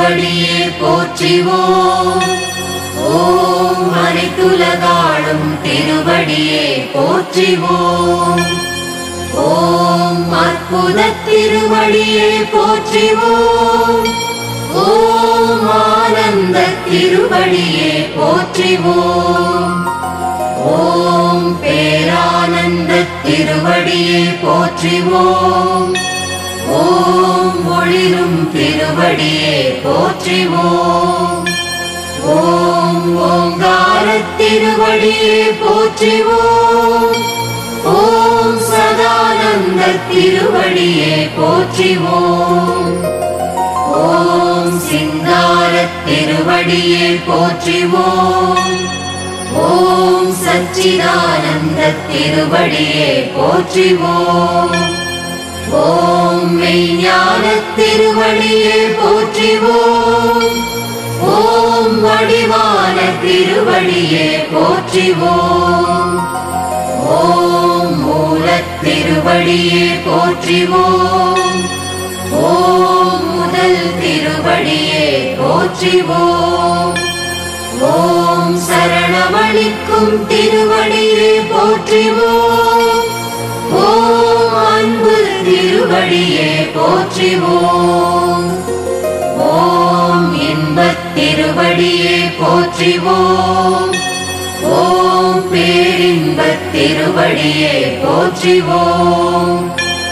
திருவடியே போற்றிவோம் ஓம் அனைத்துலகாளும் திருவடியே போற்றிவோம் ஓம் அற்புத திருவடியே போற்றிவோம் ஓம் ஆனந்த திருவடியே போற்றிவோம் ஓம் பேரானந்த திருவடியே போற்றிவோம் ஓம் ஒளிரும் திருவடியே போற்றிவோம் ஓம் ஓங்கார திருவடியே போற்றிவோம் ஓம் சதானந்த திருவடியே போற்றிவோம் ஓம் சிங்கார திருவடியே போற்றிவோம் ஓம் சச்சிதானந்த திருவடியே போற்றிவோம் ஓம் மெய்ஞான திருவடியே போற்றிவோம் ஓம் வடிவான திருவடியே போற்றிவோம் ஓம் மூலத் திருவடியே போற்றிவோம் ஓம் முதல் திருவடியே போற்றிவோம் ஓம் சரணமளிக்கும் திருவடியே போற்றிவோம் ஓம் அன்பு திருவடியே போற்றிவோம் ஓம் இன்பத் திருவடியே போற்றிவோம் ஓம் பேரின்பத் திருவடியே போற்றிவோம்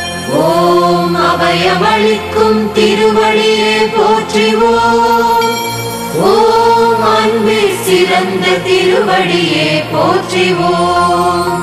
ஓம் அபயமளிக்கும் திருவடியே போற்றிவோம் ஓம் அன்பில் சிறந்த திருவடியே போற்றிவோம்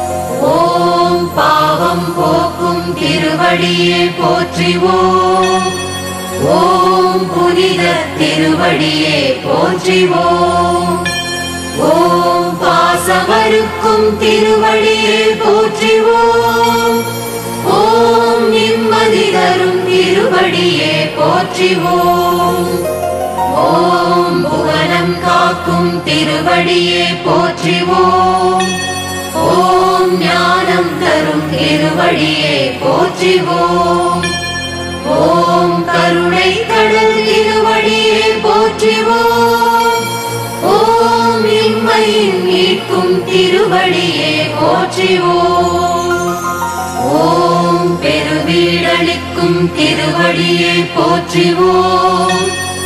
ஓம் பாவம் போக்கும் திருவடியே போற்றிவோம் ஓம் புனித திருவடியே போற்றிவோம் ஓம் பாசமறுக்கும் திருவடியே போற்றிவோம் ஓம் நிம்மதி தரும் திருவடியே போற்றிவோம் ஓம் புவனம் காக்கும் திருவடியே போற்றிவோம் ஓம் ஞானம் தரும் திருவடியே போற்றிவோம் ஓம் கருணை கடல் திருவடியே போற்றிவோம் ஓம் இம்மையின் மீட்கும் திருவடியே போற்றிவோம் ஓம் பெருவீடளிக்கும் திருவடியே போற்றிவோம்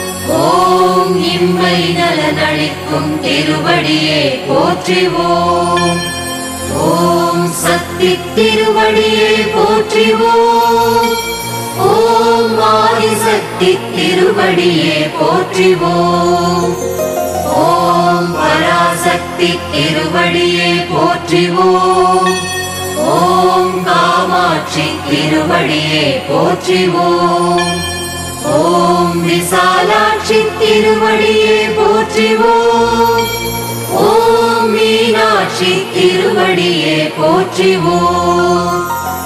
ஓம் இம்மை நலனளிக்கும் திருவடியே போற்றிவோம் ஓம் சக்தி திருவடியே போற்றிவோம் ஓம் ஆதிசக்தி திருவடியே போற்றிவோம் ஓம் பராசக்தி திருவடியே போற்றிவோம் ஓம் காமாட்சி திருவடியே போற்றிவோம் ஓம் விசாலாட்சி திருவடியே போற்றிவோம் ஓம் மீனாட்சி திருவடியே போற்றிவோம்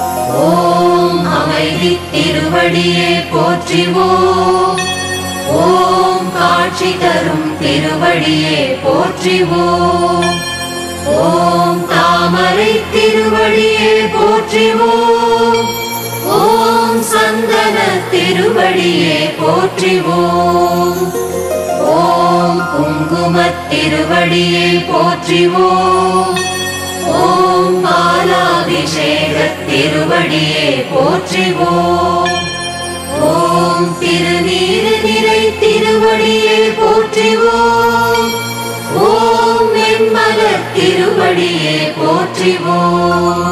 ஓம் அமைதி திருவடியே போற்றிவோம் ஓம் காட்சி தரும் திருவடியே போற்றிவோம் ஓம் தாமரை திருவடியே போற்றிவோம் ஓம் சந்தன திருவடியே போற்றிவோம் ஓம் குங்குமத் திருவடியே போற்றிவோம் ஓம் பாலாபிஷேக திருவடியே போற்றிவோம் ஓம் திருநீரு நிறை திருவடியே போற்றிவோம் ஓம் வெண்மலர் திருவடியே போற்றிவோம்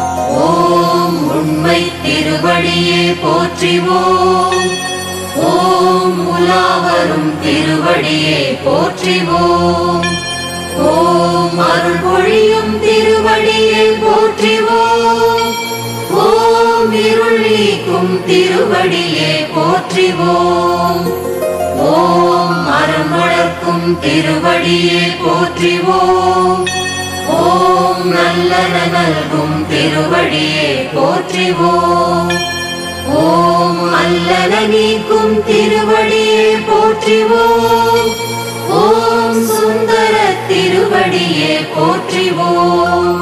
ஓம் உண்மை திருவடியே போற்றிவோம் ஓம் உலாவரும் திருவடியே போற்றிவோம் ஓம் அருள் பொழியும் திருவடியே போற்றிவோம் ஓம் இருள் நீக்கும் திருவடியே போற்றிவோம் ஓம் மரம் வளர்க்கும் திருவடியே போற்றிவோம் ஓம் நல்லன நல்கும் திருவடியே போற்றிவோம் ஓம் அல்லன நீக்கும் திருவடியே போற்றிவோம் ஓம் சுந்தர திருவடியே போற்றிவோம்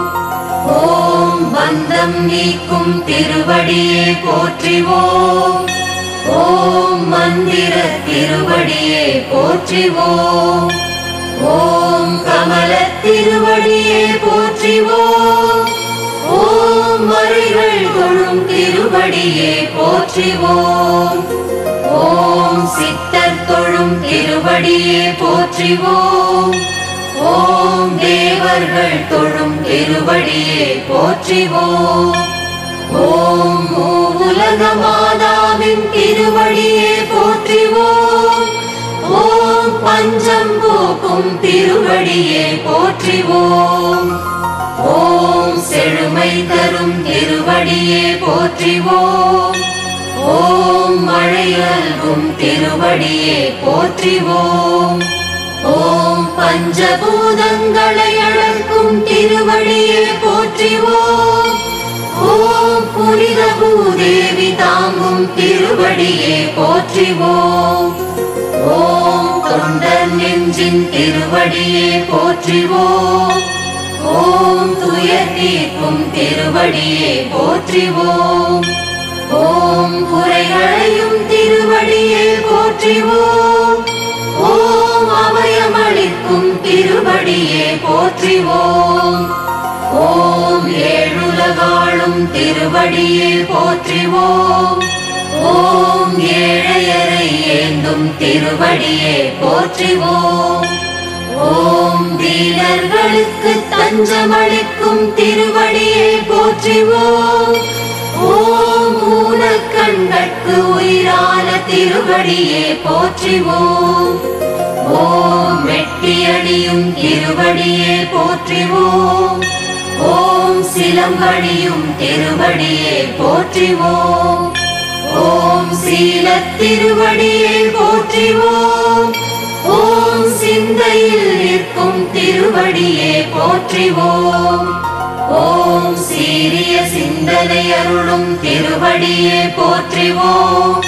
ஓம் பந்தம் நீக்கும் திருவடியே போற்றிவோம் ஓம் மந்திர திருவடியே போற்றிவோம் ஓம் கமல திருவடியே போற்றிவோம் ஓம் மறைகள் தொழும் திருவடியே போற்றிவோம் ஓம் சித்தர் தொழும் திருவடியே போற்றிவோம் ஓம் தேவர்கள் தொழும் திருவடியே போற்றிவோம் ஓம் மூவுலக மாதாவின் திருவடியே போற்றிவோம் ஓம் பஞ்சம் போக்கும் திருவடியே போற்றிவோம் ஓம் செழுமை தரும் திருவடியே போற்றிவோம் ஓம் மழையல்கும் திருவடியே போற்றிவோம் ஓம் பஞ்சபூதங்களை அழகும் திருவடியே போற்றிவோம் ஓம் புனித பூதேவி தாங்கும் திருவடியே போற்றிவோம் ஓம் தொண்டர் நெஞ்சின் திருவடியே போற்றிவோம் ஓம் துயர் தீர்க்கும் திருவடியே போற்றிவோம் ஓம் குறைகளையும் திருவடியே போற்றிவோம் ஓம் அபயமளிக்கும் திருவடியே போற்றிவோம் ஓம் ஏழுலகாளும் திருவடியே போற்றிவோம் ஓம் ஏழையரை ஏந்தும் திருவடியே போற்றிவோம் ஓம் வீரர்களுக்கு தஞ்சமளிக்கும் திருவடியே போற்றிவோம் ஓம் ஊனக்கண்கட்கு உயிரான திருவடியே போற்றிவோம் ஓம் வெட்டியடியும் திருவடியே போற்றிவோம் ஓம் சிலம்படியும் திருவடியே போற்றிவோம் ஓம் சீல திருவடியே போற்றிவோம் ஓம் சிந்தையில் நிற்கும் திருவடியே போற்றிவோம் ஓம் சீரிய சிந்தனை அருளும் திருவடியே போற்றிவோம்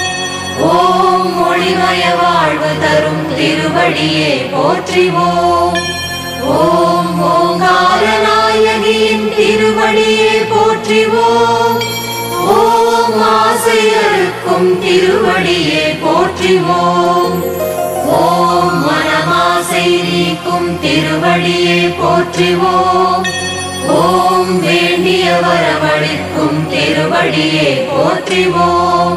ஓம் ஒளிமய வாழ்வு தரும் திருவடியே போற்றிவோம் ஓம் ஓங்கார நாயகியின் திருவடியே போற்றிவோம் ஓம் ஆசையருக்கும் திருவடியே போற்றிவோம் ஓம் மனமாசை நீக்கும் திருவடியே போற்றிவோம் ஓம் வேண்டிய வரவழைக்கும் திருவடியே போற்றிவோம்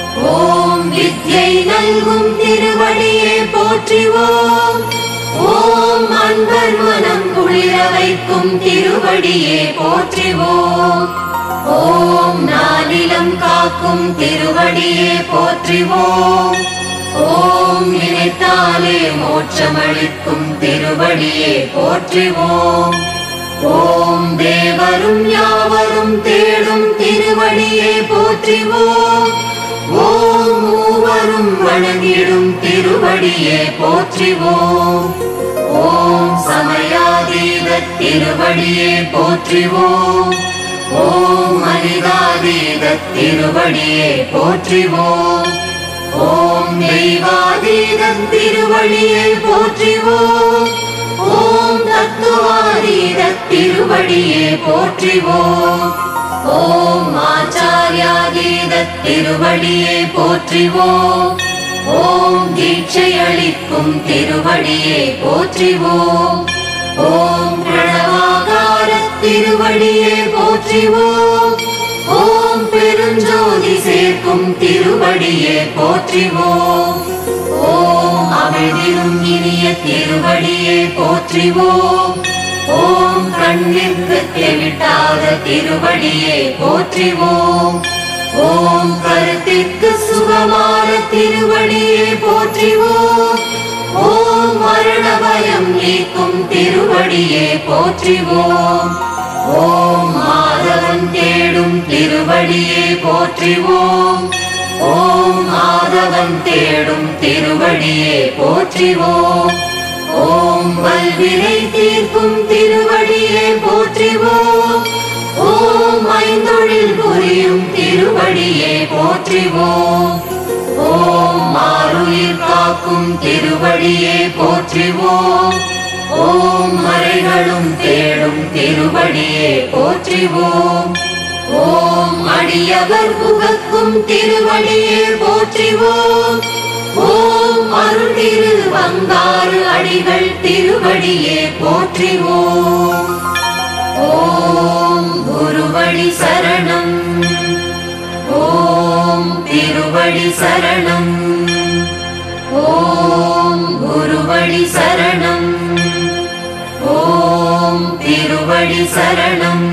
ஓம் வித்யை நல்கும் திருவடியே போற்றிவோம் ஓம் அன்பர் மனம் குளிர வைக்கும் திருவடியே போற்றிவோம் ஓம் நானிலம் காக்கும் திருவடியே போற்றிவோம் ஓம் நினைத்தாலே மோட்சமளிக்கும் திருவடியே போற்றிவோம் ஓம் தேவரும் யாவரும் தேடும் திருவடியே போற்றிவோம் ஓம் மூவரும் வணங்கிடும் திருவடியே போற்றிவோம் ஓம் சமயாதீத திருவடியே போற்றிவோம் ஓம் மனிதாதீத திருவடியே போற்றிவோம் ஓம் தெய்வாதீத திருவடியே போற்றிவோம் ஓம் தத்துவாதீத திருவடியே போற்றிவோம் ஓம் ஆச்சாரியாதீத திருவடியே போற்றிவோம் ஓம் தீட்சை அளிக்கும் திருவடியே போற்றிவோம் ஓம் பிரணவாகார திருவடியே போற்றிவோம் ஓம் பெருஞ்சோதி சேர்க்கும் திருவடியே போற்றிவோம் ஓம் அமைதியும் இனிய திருவடியே போற்றிவோம் ஓம் கண்ணிற்கு தெவிட்டாத திருவடியே போற்றிவோம் ஓம் கருத்திற்கு சுகமான திருவடியே போற்றிவோம் ஓம் மரண பயம் நீக்கும் திருவடியே போற்றிவோம் ஓம் மாதவன் தேடும் திருவடியே போற்றிவோம் ஓம் மாதவன் தேடும் திருவடியே போற்றிவோம் ஓம் வல்வினை தீர்க்கும் திருவடியே போற்றிவோம் ஓம் ஐந்தொழில் புரியும் திருவடியே போற்றிவோம் ஓம் மாருயிர் காக்கும் திருவடியே போற்றிவோம் ஓம் மறைகளும் தேடும் திருவடியே போற்றிவோம் ஓம் அடியவர் புகக்கும் திருவடியே போற்றிவோம் ஓம் அருள் திரு வந்தாறு அடிகள் திருவடியே போற்றிவோம் ஓம் குருவடி சரணம் ஓம் திருவடி சரணம் ஓம் குருவடி சரணம் ஓம் திருவடி சரணம்